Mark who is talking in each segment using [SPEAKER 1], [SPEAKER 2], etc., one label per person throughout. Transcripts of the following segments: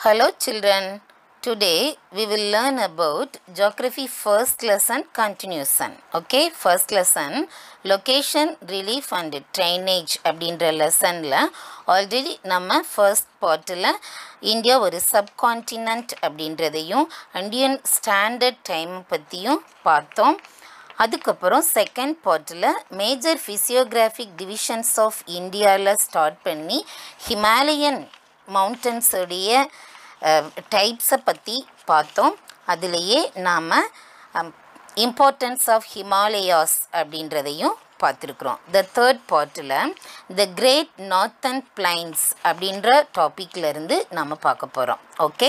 [SPEAKER 1] Hello children. Today we will learn about geography first lesson continuation. Okay, first lesson location, relief and drainage அப்படின்ற லெசனில் already நம்ம first பார்ட்டில் India ஒரு subcontinent அப்படின்றதையும் Indian standard time பற்றியும் பார்த்தோம் அதுக்கப்புறம் செகண்ட் பார்ட்டில் மேஜர் ஃபிசியோகிராஃபிக் டிவிஷன்ஸ் ஆஃப் இந்தியாவில் ஸ்டார்ட் பண்ணி ஹிமாலயன் மவுண்டன்ஸுடைய டைப்ஸை பற்றி பார்த்தோம் அதுலேயே நாம் இம்பார்ட்டன்ஸ் ஆஃப் ஹிமாலயாஸ் அப்படின்றதையும் பார்த்துருக்குறோம் த தேர்ட் பார்ட்டில் த கிரேட் நார்த்தன் பிளைன்ஸ் அப்படின்ற டாப்பிக்லேருந்து நம்ம பார்க்க போகிறோம் okay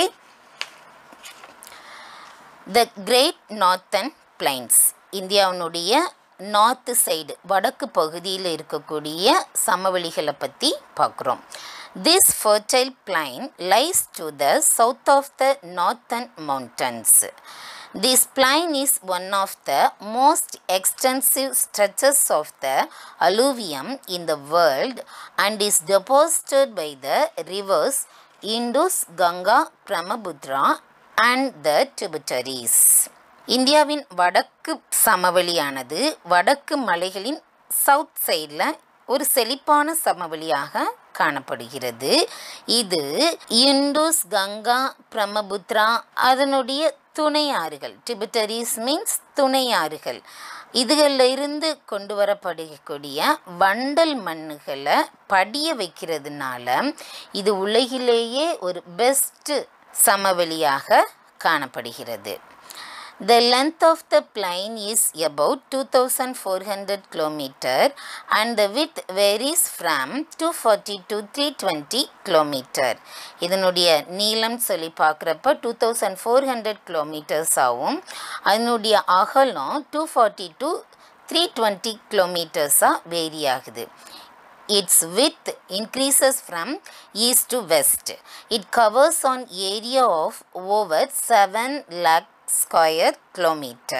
[SPEAKER 1] the great northern plains இந்தியாவினுடைய நார்த்து சைடு வடக்கு பகுதியில் இருக்கக்கூடிய சமவெளிகளை பற்றி பார்க்குறோம் this fertile plain lies to the south of the northern mountains This plain is one of the most extensive stretches of the alluvium in the world and is deposited by the rivers Indus, Ganga, Brahmaputra and the tributaries. இந்தியாவின் வடக்கு சமவெளியானது வடக்கு மலைகளின் south சைடில் ஒரு செழிப்பான சமவெளியாக காணப்படுகிறது இது இண்டூஸ் கங்கா பிரம்மபுத்ரா அதனுடைய துணை ஆறுகள் டிபிட்டரிஸ் மீன்ஸ் துணை ஆறுகள் இதுகளில் இருந்து கொண்டு வரப்படக்கூடிய வண்டல் மண்ணுகளை படிய வைக்கிறதுனால இது உலகிலேயே ஒரு பெஸ்ட்டு சமவெளியாக காணப்படுகிறது The length of the plain is about 2400 km and the width varies from 240 to 320 km. இதனுடைய நீளம் சொல்லி பார்க்குறப்ப two thousand four hundred kilometers ஆகும் அதனுடைய அகலம் two forty to three twenty கிலோமீட்டர்ஸாக வேரி ஆகுது its width increases from east to west. It covers an area of over 7 lakh square kilometer.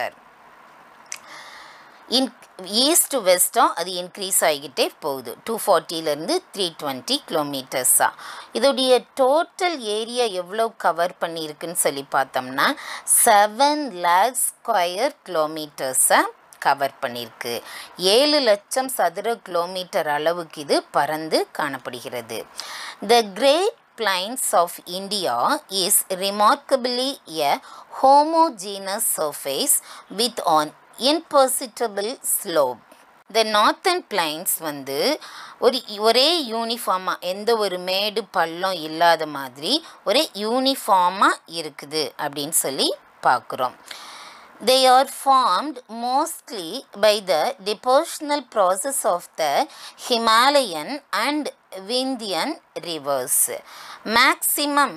[SPEAKER 1] In east to வெஸ்ட்டாக அது இன்க்ரீஸ் ஆகிக்கிட்டே போகுது two ஃபார்ட்டிலேருந்து த்ரீ டுவெண்ட்டி கிலோமீட்டர்ஸாக இதோடைய டோட்டல் ஏரியா எவ்வளோ கவர் பண்ணியிருக்குன்னு சொல்லி பார்த்தோம்னா செவன் லேக் ஸ்கொயர் கிலோமீட்டர்ஸை கவர் பண்ணியிருக்கு ஏழு லட்சம் சதுர கிலோமீட்டர் அளவுக்கு இது பறந்து காணப்படுகிறது the great plains of India is remarkably a homogeneous surface with an imperceptible slope. இந்த நார்த்தன் பிளைன்ஸ் வந்து ஒரு ஒரே யூனிஃபார்மாக எந்த ஒரு மேடு பள்ளம் இல்லாத மாதிரி ஒரே யூனிஃபார்மாக இருக்குது அப்படின்னு சொல்லி பார்க்குறோம் they are formed mostly by the depositional process of the Himalayan and Vindhyan rivers. Maximum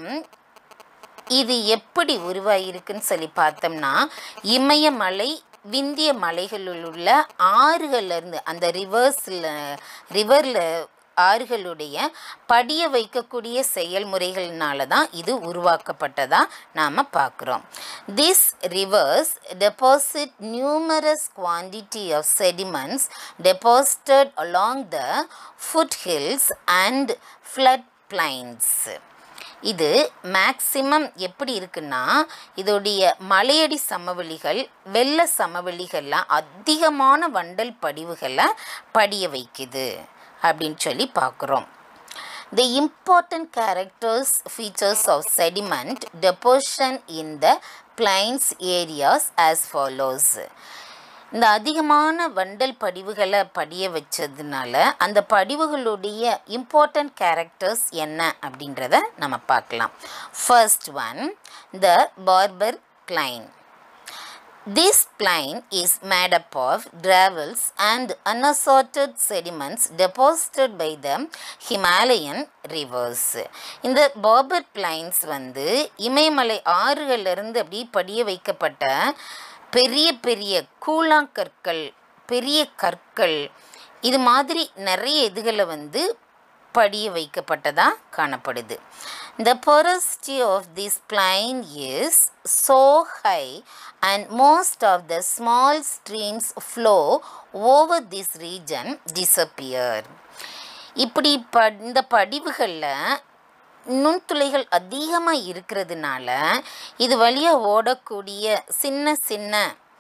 [SPEAKER 1] இது எப்படி உருவாகிருக்குன்னு சொல்லி பார்த்தோம்னா இமயமலை விந்திய மலைகளில் உள்ள ஆறுகள்லேருந்து அந்த ரிவர்ஸில் ரிவரில் ஆறுகளுடைய படிய வைக்கக்கூடிய செயல்முறைகள்னால தான் இது உருவாக்கப்பட்டதாக நாம் பார்க்குறோம் this rivers deposit numerous quantity of sediments deposited along the foot hills and flood plains இது மேக்சிமம் எப்படி இருக்குன்னா இதோடைய மலையடி சமவெளிகள் வெள்ள சமவெளிகளில் அதிகமான வண்டல் படிவுகளை படிய வைக்குது அப்படின்னு சொல்லி பார்க்குறோம் the important characters features of sediment deposition in the plains areas as follows இந்த அதிகமான வண்டல் படிவுகளை படிய வச்சதுனால அந்த படிவுகளுடைய இம்பார்ட்டன்ட் கேரக்டர்ஸ் என்ன அப்படின்றத நம்ம பார்க்கலாம் first one the Bhabar plain This plain is made up of gravels and unassorted sediments deposited by the Himalayan rivers. இந்த பார்பர் பிளைன்ஸ் வந்து இமயமலை ஆறுகளிலிருந்து அப்படி படிய வைக்கப்பட்ட பெரிய பெரிய கூழாங்கற்கள் பெரிய கற்கள் இது மாதிரி நிறைய இதுகளை வந்து படிய வைக்கப்பட்டதாக காணப்படுது The porosity of this plain is so high and most of the small streams flow over this region disappear. இப்படி ப இந்த படிவுகளில் நுண்துளைகள் அதிகமாக இருக்கிறதுனால இது வழியாக ஓடக்கூடிய சின்ன சின்ன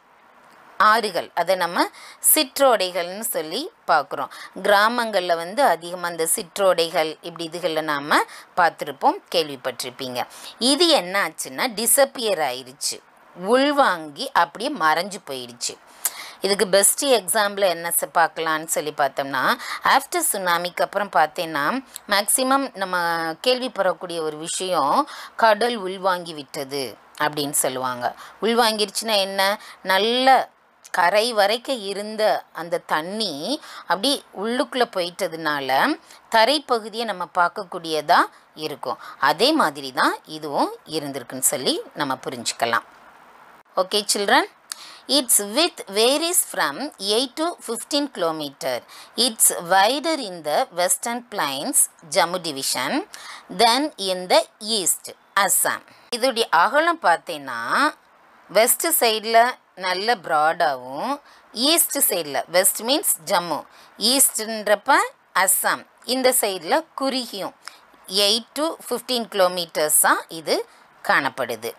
[SPEAKER 1] ஆறுகள் அதை நம்ம சிற்றோடைகள்னு சொல்லி பார்க்குறோம் கிராமங்களில் வந்து அதிகமாக அந்த சிற்றோடைகள் இப்படி இதுகளில் நாம் பார்த்துருப்போம் கேள்விப்பட்டிருப்பீங்க இது என்ன ஆச்சுன்னா டிசப்பியர் ஆயிடுச்சு உள்வாங்கி அப்படியே மறைஞ்சு போயிடுச்சு இதுக்கு பெஸ்ட் எக்ஸாம்பிள் என்ன ச பார்க்கலான்னு சொல்லி பார்த்தோம்னா ஆஃப்டர் சுனாமிக்கு அப்புறம் பார்த்தீங்கன்னா மேக்ஸிமம் நம்ம கேள்விப்படக்கூடிய ஒரு விஷயம் கடல் உள்வாங்கி விட்டது அப்படின்னு சொல்லுவாங்க உள்வாங்கிருச்சுன்னா என்ன நல்ல கரை வரைக்கும் இருந்த அந்த தண்ணி அப்படி உள்ளுக்குள்ளே போயிட்டதுனால தரைப்பகுதியை நம்ம பார்க்கக்கூடியதாக இருக்கும் அதே மாதிரி தான் இதுவும் இருந்திருக்குன்னு சொல்லி நம்ம புரிஞ்சுக்கலாம் okay children its width varies from 8 to 15 kilometer. It's wider in the western plains, Jammu division, than in the east, Assam. இதோடைய அகலம் பார்த்தீங்கன்னா வெஸ்ட் சைடில் நல்ல ப்ராடாகவும் ஈஸ்ட் சைடில் வெஸ்ட் மீன்ஸ் ஜம்மு ஈஸ்ட்ன்றப்ப அஸ்ஸாம் இந்த சைடில் குறுகியும் எயிட் டு ஃபிஃப்டீன் கிலோமீட்டர்ஸாக இது காணப்படுது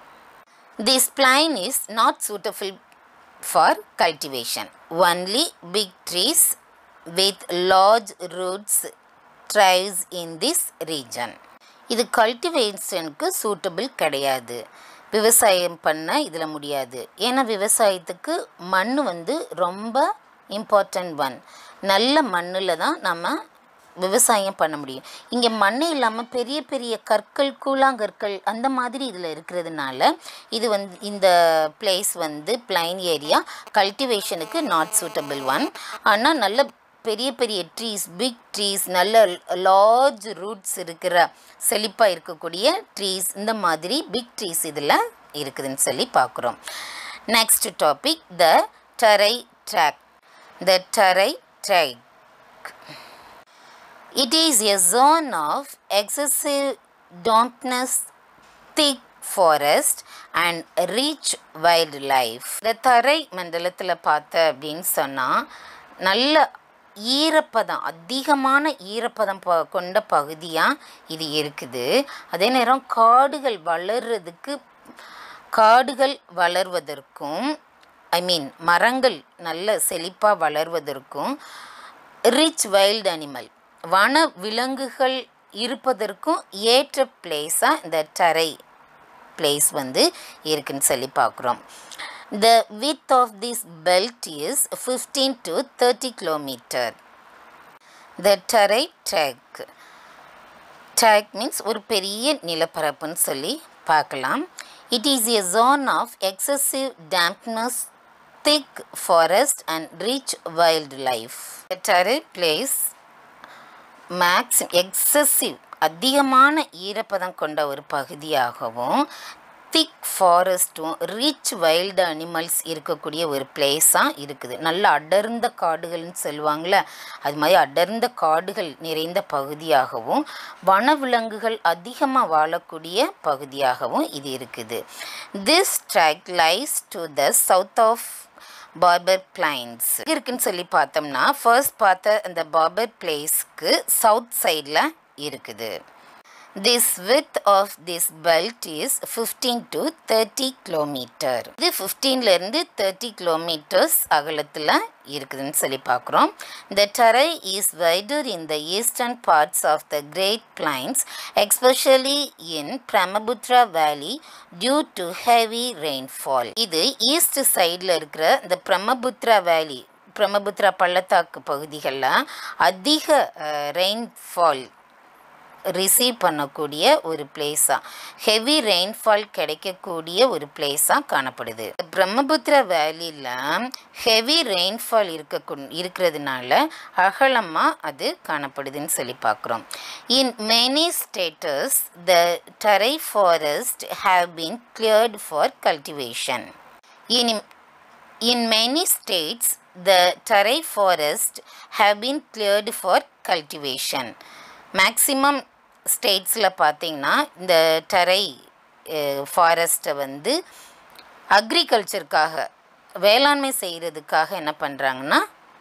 [SPEAKER 1] This plain is not suitable for cultivation. Only big trees with large roots thrives in this region. இது கல்டிவேஷனுக்கு சூட்டபிள் கிடையாது விவசாயம் பண்ண இதில் முடியாது ஏன்னா விவசாயத்துக்கு மண் வந்து ரொம்ப இம்பார்ட்டண்ட் ஒன் நல்ல மண்ணில் தான் நம்ம விவசாயம் பண்ண முடியும் இங்கே மண் இல்லாமல் பெரிய பெரிய கற்கள் கூழாங்கற்கள் அந்த மாதிரி இதில் இருக்கிறதுனால இது வந்து இந்த பிளேஸ் வந்து பிளைன் ஏரியா கல்டிவேஷனுக்கு நாட் சூட்டபிள் ஒன் ஆனால் நல்ல பெரிய பெரிய ட்ரீஸ் பிக் ட்ரீஸ் நல்ல லார்ஜ் ரூட்ஸ் இருக்கிற செழிப்பாக இருக்கக்கூடிய ட்ரீஸ் இந்த மாதிரி பிக் ட்ரீஸ் இதில் இருக்குதுன்னு சொல்லி பார்க்குறோம் next topic the Terai tract the Terai tract It is a zone of excessive dampness, thick forest and rich wildlife. இந்த தரை மண்டலத்தில் பார்த்த அப்படின்னு சொன்னால் நல்ல ஈரப்பதம் அதிகமான ஈரப்பதம் ப கொண்ட பகுதியாக இது இருக்குது அதே நேரம் காடுகள் வளர்றதுக்கு காடுகள் வளர்வதற்கும் ஐ மீன் மரங்கள் நல்ல செழிப்பாக வளர்வதற்கும் ரிச் வைல்டு அனிமல் வன விலங்குகள் இருப்பதற்கும் ஏற்ற பிளேஸாக இந்த டரை பிளேஸ் வந்து இருக்குன்னு சொல்லி பார்க்குறோம் the width of this belt is fifteen to thirty kilometer the Terai tract tract means ஒரு பெரிய நிலப்பரப்புன்னு சொல்லி பார்க்கலாம் it is a zone of excessive dampness thick forest and rich wild life Terai place makes excessive அதிகமான ஈரப்பதம் கொண்ட ஒரு பகுதியாகவும் திக் ஃபாரஸ்ட்டும் ரிச் வைல்டு அனிமல்ஸ் இருக்கக்கூடிய ஒரு பிளேஸாக இருக்குது நல்ல அடர்ந்த காடுகள்னு சொல்லுவாங்கள்ல அது மாதிரி அடர்ந்த காடுகள் நிறைந்த பகுதியாகவும் வனவிலங்குகள் அதிகமாக வாழக்கூடிய பகுதியாகவும் இது இருக்குது this tract lies to the south of Bhabar plains இருக்குன்னு சொல்லி பார்த்தோம்னா ஃபர்ஸ்ட் பார்த்த அந்த பார்பர் பிளேஸ்க்கு சவுத் சைடில் இருக்குது this width of this belt is fifteen to thirty kilometre இது ஃபிஃப்டீன்லேருந்து தேர்ட்டி கிலோமீட்டர்ஸ் அகலத்தில் இருக்குதுன்னு சொல்லி பார்க்குறோம் the Terai is wider in the eastern parts of the great plains especially in Brahmaputra valley due to heavy rainfall இது east சைடில் இருக்கிற இந்த பிரம்மபுத்ரா வேலி பிரம்மபுத்ரா பள்ளத்தாக்கு பகுதிகளில் அதிக ரெயின்ஃபால் ரிசீவ் பண்ணக்கூடிய ஒரு பிளேஸாக ஹெவி ரெயின்ஃபால் கிடைக்கக்கூடிய ஒரு பிளேஸாக காணப்படுது பிரம்மபுத்திரா வேலியில் ஹெவி ரெயின்ஃபால் இருக்க இருக்கிறதுனால அகலமாக அது காணப்படுதுன்னு சொல்லி பார்க்குறோம் in many states the Terai forest have been cleared for cultivation in In many states, the tarai forest have been cleared for cultivation. Maximum ஸ்டேட்ஸில் பார்த்திங்கன்னா இந்த டரை ஃபாரஸ்ட்டை வந்து அக்ரிகல்ச்சருக்காக வேளாண்மை செய்கிறதுக்காக என்ன பண்ணுறாங்கன்னா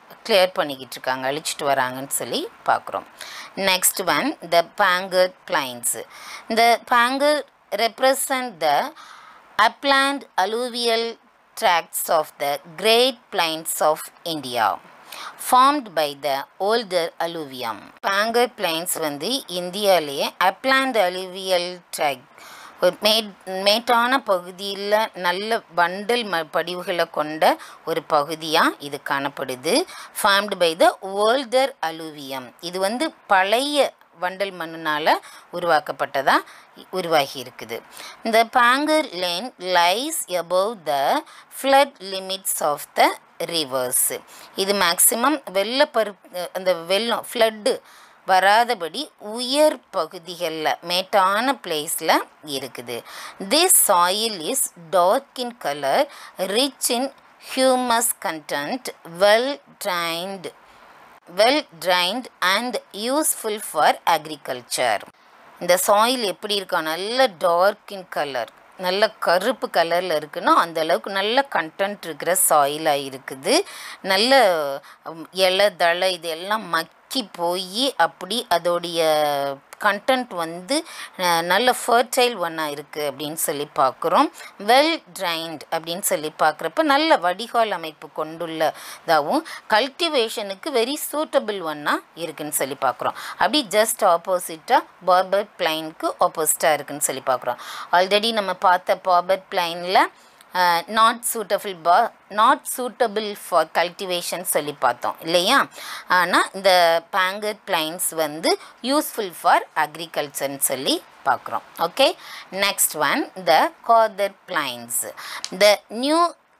[SPEAKER 1] கிளியர் பண்ணிக்கிட்டு இருக்காங்க அழிச்சிட்டு வராங்கன்னு சொல்லி பார்க்குறோம் next one the Bhangar plains இந்த Bhangar represent the upland alluvial tracts of the Great Plains of India formed by the older alluvium. Bhangar plains வந்து இந்தியாவிலேயே அப்லாண்ட் அலுவியல் ட்ராக் ஒரு மேட் மேட்டான பகுதியில் நல்ல வண்டல் ம படிவுகளை கொண்ட ஒரு பகுதியாக இது காணப்படுது formed by the older alluvium இது வந்து பழைய வண்டல் மண்ணினால் உருவாக்கப்பட்டதாக உருவாகி இருக்குது இந்த Bhangar land lies above the flood limits of the rivers இது மேக்சிமம் வெள்ளப்பரு அந்த வெள்ளம் ஃப்ளட்டு வராதபடி உயர் பகுதிகளில் மேட்டான பிளேஸில் இருக்குது this soil is dark in colour rich in humus content well drained well drained and useful for agriculture இந்த சாயில் எப்படி இருக்கா நல்ல டார்க் இன் கலர் நல்ல கருப்பு கலரில் இருக்குன்னா அந்த அளவுக்கு நல்ல கண்டென்ட் இருக்கிற சாயிலாக இருக்குது நல்ல உம், இலை தழை இதெல்லாம் மக்கி போய் அப்படி அதோடைய கண்டென்ட் வந்து அஹ், நல்ல ஃபர்டைல் ஒன்னாக இருக்குது அப்படின்னு சொல்லி பார்க்குறோம் வெல் ட்ரைன்ட் அப்படின்னு சொல்லி பார்க்குறப்ப நல்ல வடிகால் அமைப்பு கொண்டுள்ளதாகவும் கல்டிவேஷனுக்கு வெரி சூட்டபிள் ஒன்னாக இருக்குன்னு சொல்லி பார்க்குறோம் அப்படி ஜஸ்ட் ஆப்போசிட்டாக பார்பர் பிளைனுக்கு ஆப்போசிட்டாக இருக்குன்னு சொல்லி பார்க்குறோம் ஆல்ரெடி நம்ம பார்த்த பார்பர் பிளைனில் not suitable for not suitable for cultivation சொல்லி பார்த்தோம் இல்லையா ஆனால் இந்த பேங்கர் பிளைன்ஸ் வந்து யூஸ்ஃபுல் ஃபார் அக்ரிகல்ச்சர்னு சொல்லி பார்க்குறோம் okay next one the Khadar plains the new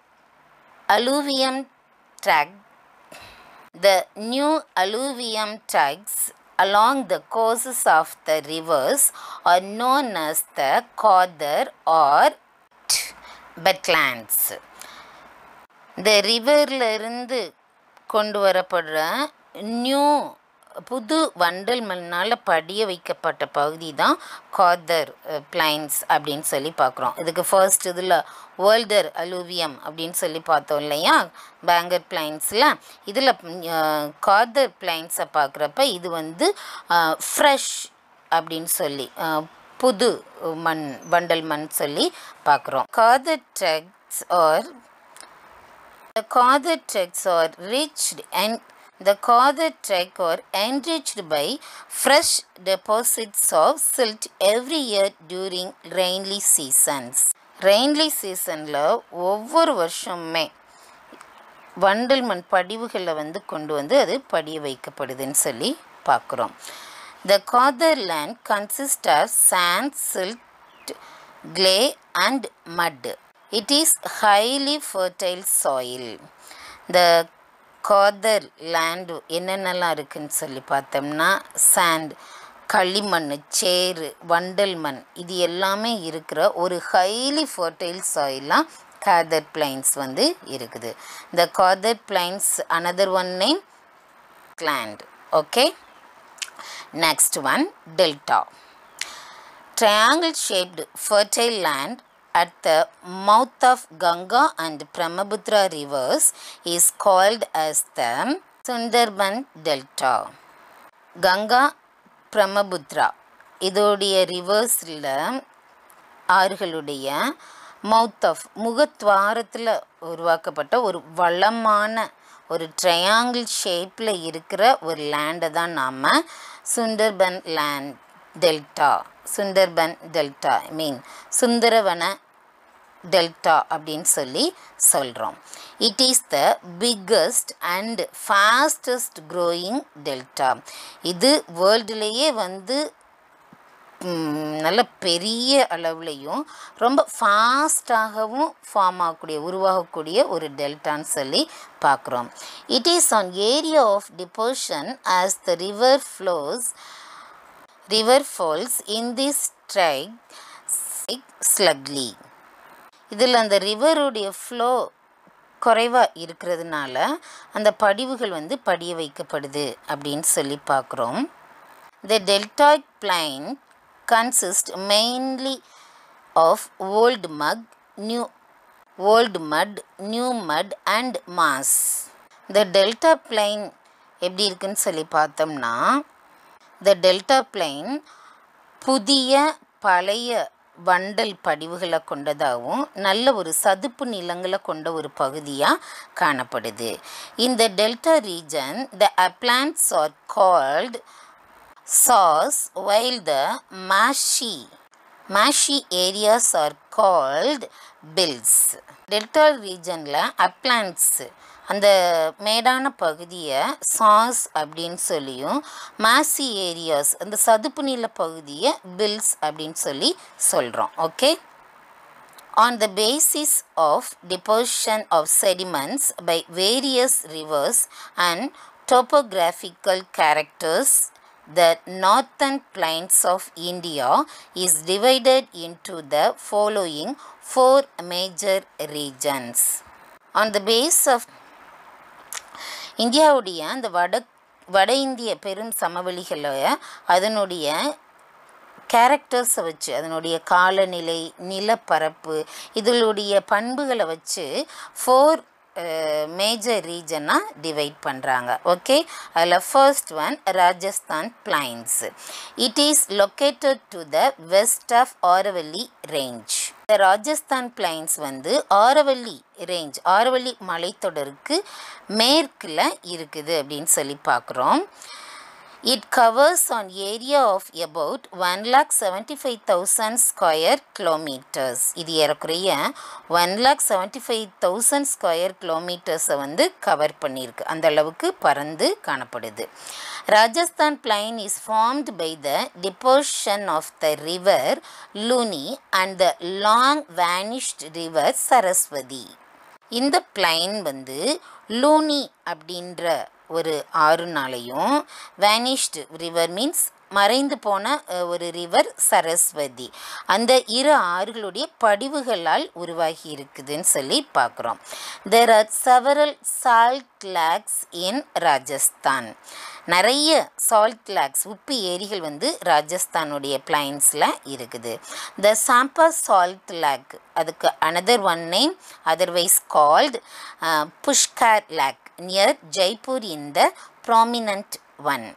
[SPEAKER 1] alluvium tract the new alluvium tracts along the courses of the rivers are known as the Kodar or wetlands. இந்த ரிவரில் இருந்து கொண்டு வரப்படுற நியூ புது வண்டல் மண்ணால் படிய வைக்கப்பட்ட பகுதி தான் காதர் பிளைன்ஸ் அப்படின்னு சொல்லி பார்க்குறோம் இதுக்கு ஃபர்ஸ்ட் இதில் வேர்ல்டர் அலூவியம் அப்படின்னு சொல்லி பார்த்தோம் இல்லையா பேங்கர் பிளைன்ஸில் இதில் காதர் பிளைன்ஸை பார்க்குறப்ப இது வந்து ஃப்ரெஷ் அப்படின்னு சொல்லி அஹ், புது மண் வண்டல் மண் சொல்லி பார்க்குறோம் Khadar tracts are The Kodar tracks are reached and the Kodar track are enriched by fresh deposits of silt every year during rainy seasons. Rainy சீசனில் ஒவ்வொரு வருஷமுமே வண்டல் மண் படிவுகளை வந்து கொண்டு வந்து அது படிய வைக்கப்படுதுன்னு சொல்லி பார்க்குறோம் the Khadar land consist of sand silt clay and mud. It is highly fertile soil. The Khadar land என்னென்னலாம் இருக்குன்னு சொல்லி பார்த்தோம்னா சாண்ட் களிமண் சேறு வண்டல் மண் இது எல்லாமே இருக்கிற ஒரு ஹைலி ஃபர்டைல் சாயிலாக காதர் பிளைன்ஸ் வந்து இருக்குது இந்த Khadar plains another one name land okay next one delta triangle shaped fertile land at the mouth of Ganga and Brahmaputra rivers is called as the Sundarban Delta. Ganga Brahmaputra இதோடைய ரிவர்ஸில் ஆறுகளுடைய மவுத் ஆஃப் முகத்வாரத்தில் உருவாக்கப்பட்ட ஒரு வளமான ஒரு ட்ரையாங்கிள் ஷேப்பில் இருக்கிற ஒரு லேண்டை தான் நாம் Sundarban land delta Sundarban delta I mean Sundaravana delta அப்படின்னு சொல்லி சொல்கிறோம் it is the biggest and fastest growing delta இது வேர்ல்டுலேயே வந்து ம், நல்ல பெரிய அளவுலையும் ரொம்ப ஃபாஸ்டாகவும் ஃபார்ம் ஆகக்கூடிய உருவாகக்கூடிய ஒரு டெல்டான்னு சொல்லி பார்க்குறோம் it is an area of deposition as the river flows river falls in this tract sluggishly இதில் அந்த ரிவருடைய ஃப்ளோ குறைவாக இருக்கிறதுனால அந்த படிவுகள் வந்து படிய வைக்கப்படுது அப்படின்னு சொல்லி பார்க்குறோம் The deltoid plain consists mainly of old mud, new old mud, new mud and moss. இந்த டெல்டா பிளைன் எப்படி இருக்குன்னு சொல்லி பார்த்தோம்னா இந்த டெல்டா பிளைன் புதிய பழைய வண்டல் படிவுகளை கொண்டதாகவும் நல்ல ஒரு சதுப்பு நிலங்களை கொண்ட ஒரு பகுதியாக காணப்படுது இந்த delta region the uplands are called சாஸ் while the marshy marshy areas are called bils delta ரீஜனில் அப்ளான்ஸ் அந்த மேடான பகுதியை சாஸ் அப்படின்னு சொல்லியும் மாசி ஏரியாஸ் அந்த சதுப்பு நில பகுதியை பில்ஸ் அப்படின்னு சொல்லி சொல்கிறோம் okay on the basis of deposition of sediments by various rivers and topographical characters the northern plains of india is divided into the following four major regions on the base of இந்தியாவுடைய அந்த வட வட இந்திய பெரும் சமவெளிகளை அதனுடைய கேரக்டர்ஸை வச்சு அதனுடைய காலநிலை நிலப்பரப்பு இதனுடைய பண்புகளை வச்சு ஃபோர் மேஜர் ரீஜனாக டிவைட் பண்ணுறாங்க ஓகே அதில் first one Rajasthan plains it is located to the west of Aravalli range இந்த ராஜஸ்தான் பிளைன்ஸ் வந்து ஆரவல்லி ரேஞ்ச் ஆரவல்லி மலைத்தொடருக்கு மேற்கில் இருக்குது அப்படின்னு சொல்லி பார்க்குறோம் it covers an area of about one lakh seventy five thousand square kilometres இது ஏறக்குறைய one lakh seventy five thousand square கிலோமீட்டர்ஸை வந்து கவர் பண்ணியிருக்கு அந்த அளவுக்கு பறந்து காணப்படுது Rajasthan plain is formed by the deposition of the river Luni and the long vanished river Saraswati இந்த பிளைன் வந்து லூனி அப்படின்ற ஒரு ஆறுனாலையும் வேனிஷ்டு ரிவர் மீன்ஸ் மறைந்து போன அஹ், ஒரு ரிவர் சரஸ்வதி அந்த இரு ஆறுகளுடைய படிவுகளால் உருவாகி இருக்குதுன்னு சொல்லி பார்க்குறோம் there are several salt lakes in Rajasthan நிறைய சால்ட் லேக்ஸ் உப்பு ஏரிகள் வந்து ராஜஸ்தானுடைய பிளைன்ஸில் இருக்குது த சாம்பா சால்ட் லேக் அதுக்கு another one name otherwise called Pushkar lake near Jaipur in the prominent one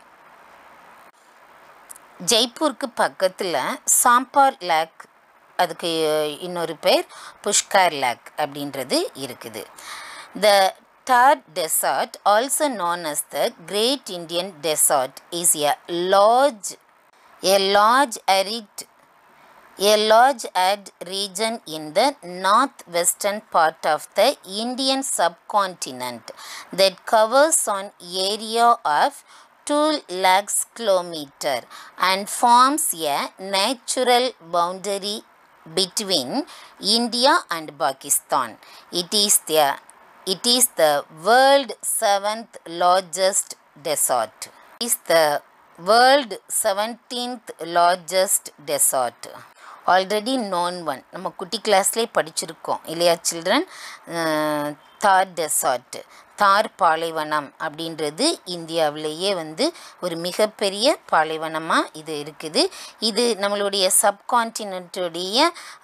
[SPEAKER 1] ஜெய்ப்பூருக்கு பக்கத்தில் சாம்பார் லேக் அதுக்கு இன்னொரு பேர் புஷ்கார் லேக் அப்படின்றது இருக்குது the Thar desert also known as the great Indian desert is a large a large arid a large arid region in the northwestern part of the Indian subcontinent that covers an area of 2 lakhs kilometer and forms a natural boundary between India and Pakistan. It is the it is the world seventh largest desert. It is the world 17th largest desert. Already known one நம்ம குட்டி கிளாஸ்லேயே படிச்சிருக்கோம் இல்லையா children தார் desert தார் பாலைவனம் அப்படின்றது இந்தியாவிலேயே வந்து ஒரு மிகப்பெரிய பாலைவனமாக இது இருக்குது இது நம்மளுடைய சப்கான்டினென்ட்டுடைய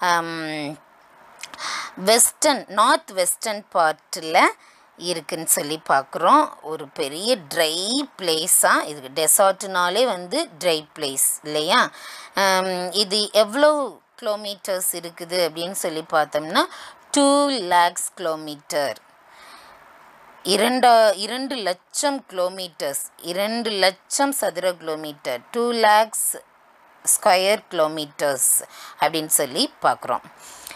[SPEAKER 1] வெஸ்டர்ன் நார்த் வெஸ்டர்ன் பார்ட்டில் இருக்குன்னு சொல்லி பார்க்குறோம் ஒரு பெரிய ட்ரை பிளேஸாக இது டெசார்ட்னாலே வந்து ட்ரை பிளேஸ் இல்லையா ஆம், இது எவ்வளோ கிலோமீட்டர்ஸ் இருக்குது அப்படின்னு சொல்லி பார்த்தோம்னா டூ லேக்ஸ் கிலோமீட்டர் இரண்டா இரண்டு லட்சம் கிலோமீட்டர்ஸ் இரண்டு லட்சம் சதுர kilometre two lakhs square kilometres அப்படின்னு சொல்லி பார்க்குறோம்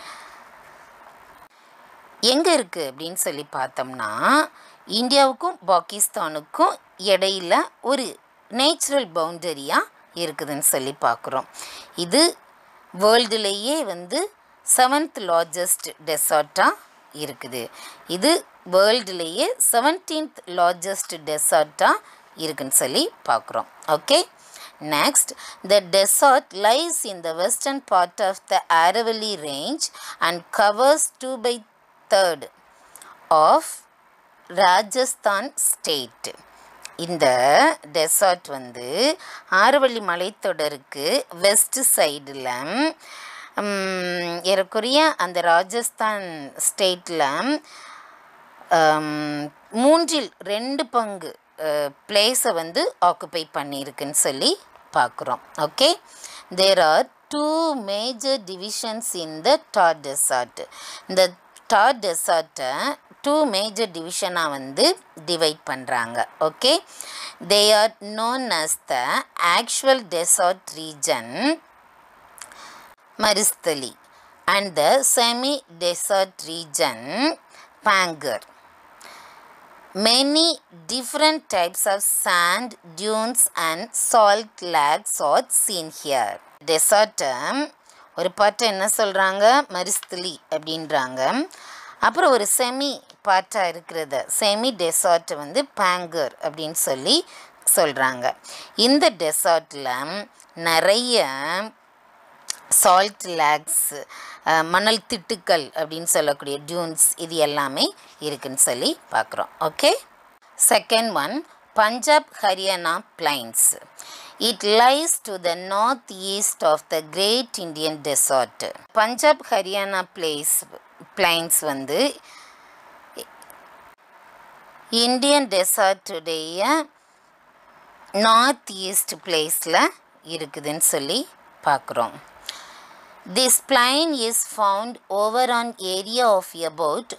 [SPEAKER 1] எங்கே இருக்குது அப்படின்னு சொல்லி பார்த்தோம்னா இந்தியாவுக்கும் பாகிஸ்தானுக்கும் இடையில ஒரு நேச்சுரல் பவுண்டரியாக இருக்குதுன்னு சொல்லி பார்க்குறோம் இது வேர்ல்டுலேயே வந்து செவன்த் லார்ஜஸ்ட் டெசார்ட்டாக இருக்குது இது வேர்ல்டுலேயே செவன்டீன்த் லார்ஜஸ்ட் டெசார்ட்டாக இருக்குன்னு சொல்லி பார்க்குறோம் okay Next, the desert lies in the western part of the Aravalli range and covers 2 by 3rd of Rajasthan state இந்த டெசார்ட் வந்து ஆரவள்ளி மலைத்தொடருக்கு வெஸ்ட் சைடில் ஏறக்குறைய அந்த ராஜஸ்தான் ஸ்டேட்டில் மூன்றில் ரெண்டு பங்கு பிளேஸை வந்து ஆக்குப்பை பண்ணியிருக்குன்னு சொல்லி பார்க்குறோம் okay there are two major divisions in the Thar desert இந்த டாட் டெசார்ட்டை டூ மேஜர் டிவிஷனாக வந்து டிவைட் பண்ணுறாங்க okay they are known as the actual desert region Marusthali and the semi desert region Bangar Many different types of sand, dunes and salt lags are seen here. Desert ஒரு பாட்டை என்ன சொல்கிறாங்க மரிஸ்திலி அப்படின்றாங்க அப்புறம் ஒரு செமி பாட்டாக இருக்கிறத செமி டெசார்ட் வந்து பேங்கர் அப்படின்னு சொல்லி சொல்கிறாங்க இந்த டெசார்ட்டில் நிறைய சால்ட் லேக்ஸ் மணல் திட்டுக்கள் அப்படின்னு சொல்லக்கூடிய டியூன்ஸ் இது எல்லாமே இருக்குன்னு சொல்லி பார்க்குறோம் okay second one Punjab Haryana plains it lies to the north east of the great Indian desert Punjab Haryana place plains வந்து இந்தியன் டெசார்ட்டுடைய நார்த் ஈஸ்ட் பிளேஸில் இருக்குதுன்னு சொல்லி பார்க்குறோம் This plain is found over an area of about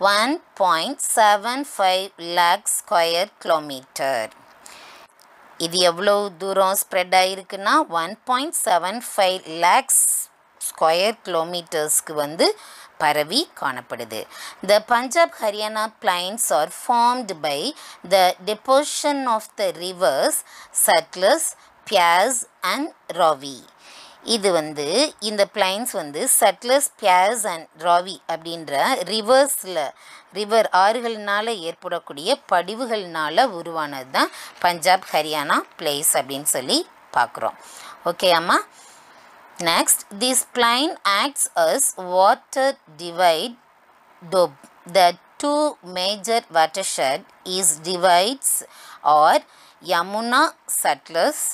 [SPEAKER 1] 1.75 lakh square kilometer. இது எவ்வளோ தூரம் spread ஆகிருக்குன்னா one point seven five lakhs square கிலோமீட்டர்ஸ்க்கு வந்து பரவி காணப்படுது the Punjab Haryana plains are formed by the deposition of the rivers Sutlej Beas and Ravi இது வந்து இந்த பிளைன்ஸ் வந்து சட்லஸ் பியாஸ் அண்ட் ராவி அப்படின்ற ரிவர்ஸில் ரிவர் ஆறுகள்னால ஏற்படக்கூடிய படிவுகள்னால உருவானது தான் பஞ்சாப் ஹரியானா பிளேஸ் அப்படின்னு சொல்லி பார்க்குறோம் ஓகே அம்மா next this plain acts as water divide doab the two major watershed is divides are Yamuna Sutlej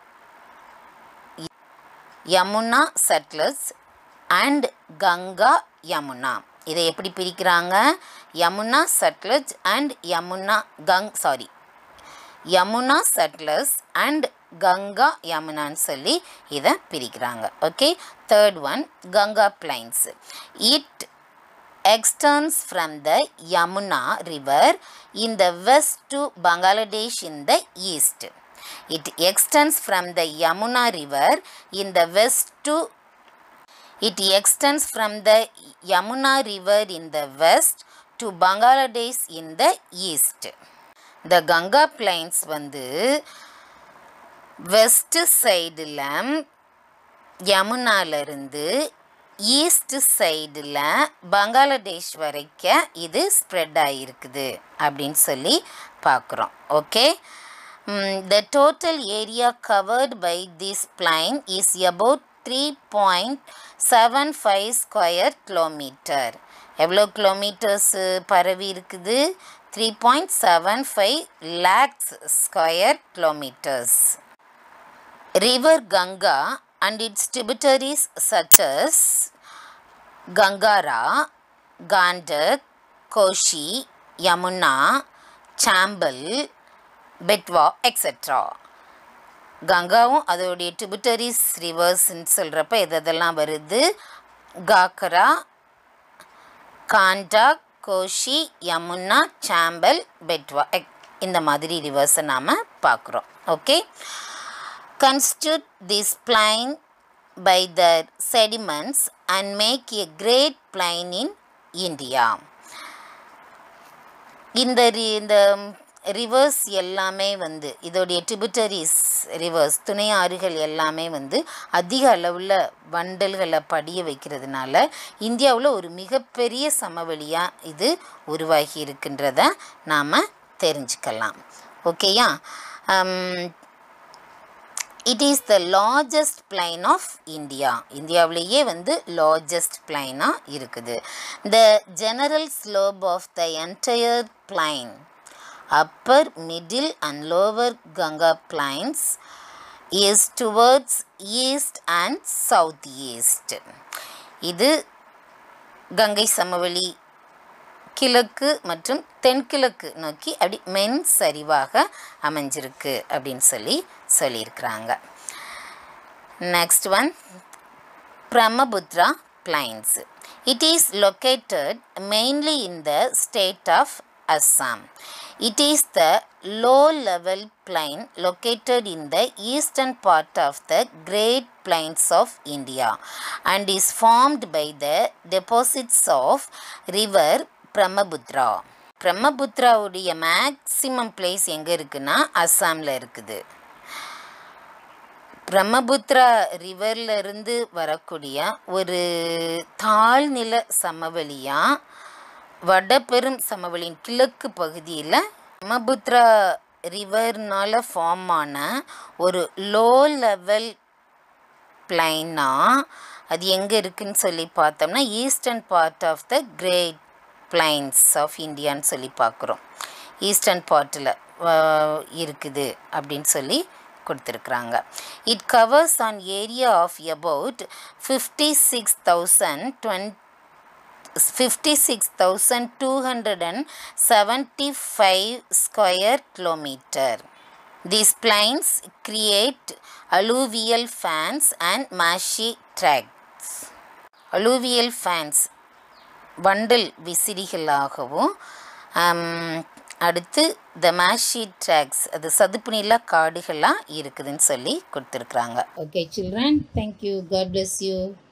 [SPEAKER 1] Yamuna Sutlej and Ganga Yamuna இதை எப்படி பிரிக்கிறாங்க Yamuna Sutlej and Yamuna Ganga sorry Yamuna Sutlej and Ganga யமுனான்னு சொல்லி இதை பிரிக்கிறாங்க okay third one Ganga plains it extends from the Yamuna river in the west to Bangladesh in the east. It extends from the Yamuna river in the west to it extends from the Yamuna river in the west to Bangladesh in the east. The Ganga plains வந்து west சைடில் யமுனாலிருந்து east சைடில் பங்களாதேஷ் வரைக்கும் இது spread ஆகிருக்குது அப்படின்னு சொல்லி பார்க்குறோம் okay the total area covered by this plain is about three point seven five square kilometre எவ்வளோ கிலோமீட்டர்ஸு பரவி இருக்குது three point seven five lakhs square kilometres river Ganga and its tributaries such as Gangara, Gandak, Koshi, Yamuna, Chambal, Betwa, etc. கங்காவும் அதோடைய tributaries ரிவர்ஸ்ன்னு சொல்கிறப்ப எது எதெல்லாம் வருது காக்கரா காண்டா கோஷி யமுனா சாம்பல் பெட்வா இந்த மாதிரி ரிவர்ஸை நாம் பார்க்குறோம் okay constitute this plain by their sediments and make a great plain in India. இந்த ரி- இந்த ரிவர்ஸ் எல்லாமே வந்து இதோடைய ட்ரிபியூட்டரிஸ் ரிவர்ஸ் துணை ஆறுகள் எல்லாமே வந்து அதிக அளவில் வண்டல்களை படிய வைக்கிறதுனால இந்தியாவில் ஒரு மிகப்பெரிய சமவெளியாக இது உருவாகி இருக்கின்றத நாம் தெரிஞ்சுக்கலாம் ஓகேயா it is the largest plain of India இந்தியாவிலேயே வந்து லார்ஜஸ்ட் பிளைனாக இருக்குது the general slope of the entire plain upper middle and lower Ganga plains is towards east and south east இது கங்கை சமவெளி கிழக்கு மற்றும் தென்கிழக்கு நோக்கி அப்படி மென் சரிவாக அமைஞ்சிருக்கு அப்படின்னு சொல்லி சொல்லியிருக்கிறாங்க next one Brahmaputra plains it is located mainly in the state of Assam. It is the low level plain located in the eastern part of the Great Plains of India and is formed by the deposits of river Brahmaputra பிரம்மபுத்ராவுடைய maximum place எங்கே இருக்குன்னா அஸ்ஸாமில் இருக்குது பிரம்மபுத்ரா ரிவர்ல இருந்து வரக்கூடிய ஒரு தாழ்நில சமவெளியாக வடபெரும் சமவெளியின் கிழக்கு பகுதியில் பிரம்மபுத்ரா ரிவர்னால் ஃபார்ம் ஆன ஒரு லோ லெவல் பிளைனா அது எங்கே இருக்குன்னு சொல்லி பார்த்தோம்னா eastern part of the great plains of இந்தியான்னு சொல்லி பார்க்குறோம் ஈஸ்டர்ன் பார்ட்டில் இருக்குது அப்படின்னு சொல்லி கொடுத்துருக்குறாங்க it covers an area of about fifty six thousand twenty fifty six thousand two hundred and seventy five square kilometre These plains create alluvial fans and marshy tracts. alluvial fans வண்டல் விசிறிகளாகவும் ஆம், அடுத்து த மேஷி tracks அது சதுப்பு நில காடுகளாக இருக்குதுன்னு சொல்லி கொடுத்துருக்குறாங்க okay children thank you God bless you